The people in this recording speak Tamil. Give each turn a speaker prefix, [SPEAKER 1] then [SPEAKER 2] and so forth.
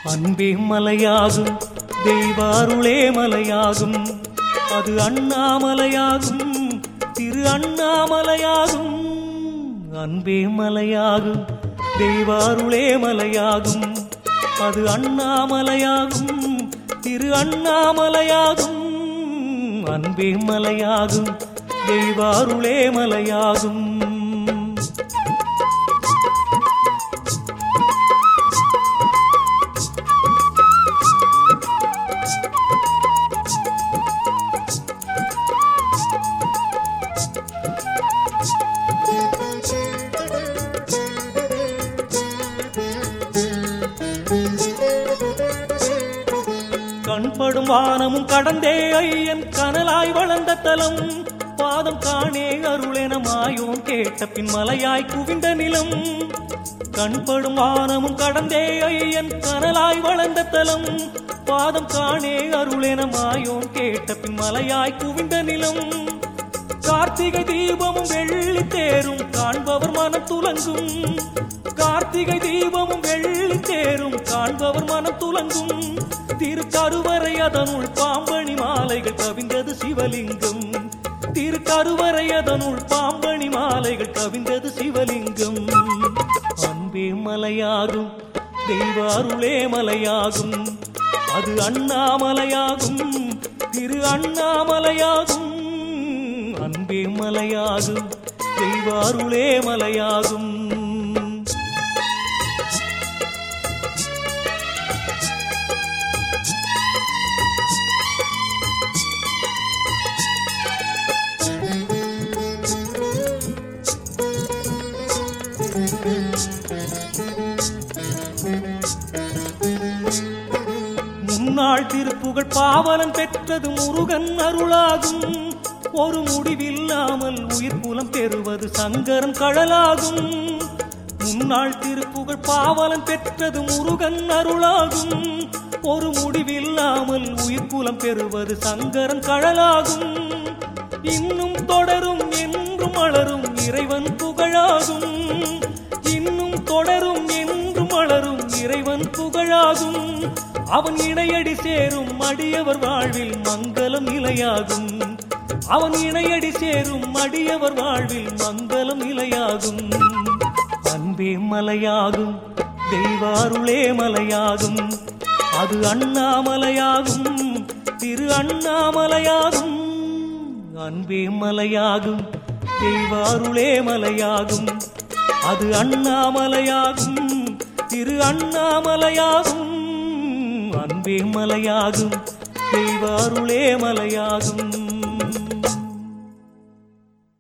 [SPEAKER 1] அன்பே மலையாகும் தெய்வாருளே மலையாகும் அது அண்ணாமலையாகும் திரு அண்ணாமலையாகும் அன்பே மலையாகும் தெய்வாருளே மலையாகும் அது அண்ணாமலையாகும் திரு அண்ணாமலையாகும் அன்பே மலையாகும் தெய்வாருளே மலையாகும் கண்படும் வானமும் கடந்தே ஐயன் கனலாய் வளர்ந்த தலம் பாதம் காணே அருளென மாயோன் கேட்ட பின் மலையாய் குவிந்த நிலம் கண்படும் வானமும் கடந்தே ஐயன் கனலாய் வளர்ந்த தலம் பாதம் காணே அருளென மாயோன் கேட்ட பின் மலையாய் குவிந்த நிலம் கார்த்திகை தீபமும் வெள்ளி தேரும் காண்பவர் மனம் துலங்கும் கார்த்திகை தீபமும் வெள்ளி தேரும் காண்பவர் மனம் துலங்கும் திருக்கருவறை அதனுள் பாம்பணி மாலைகள் கவிந்தது சிவலிங்கம் திருக்கருவறை அதனுள் பாம்பணி மாலைகள் கவிந்தது சிவலிங்கம் அன்பே மலையாகும் தெய்வாருளே மலையாகும் அது அண்ணாமலையாகும் திரு அண்ணாமலையாகும் அன்பே மலையாகும் தெய்வாருளே மலையாகும் முன்னாள் திருப்புகழ் பாவலன் பெற்றது முருகன் அருளாகும் ஒரு முடிவில்லாமல் உயிர் புலம் பெறுவது சங்கரன் கழலாகும் முன்னாள் திருப்புகழ் பாவலன் பெற்றது முருகன் அருளாகும் ஒரு முடிவில்லாமல் உயிர் புலம் பெறுவது சங்கரன் கழலாகும் இன்னும் தொடரும் என்றும் மலரும் இறைவன் புகழாகும் இன்னும் தொடரும் என்றும் மலரும் இறைவன் புகழாகும் அவன் இணையடி சேரும் அடியவர் வாழ்வில் மங்களம் நிலையாகும் அவன் இணையடி சேரும் அடியவர் வாழ்வில் மங்களம் நிலையாகும் அன்பே மலையாகும் தெய்வாருளே மலையாகும் அது அண்ணாமலையாகும் திரு அண்ணாமலையாகும் அன்பே மலையாகும் தெய்வாருளே மலையாகும் அது அண்ணாமலையாகும் திரு அண்ணாமலையாகும் அன்பே மலையாகும் தெய்வாருளே மலையாகும்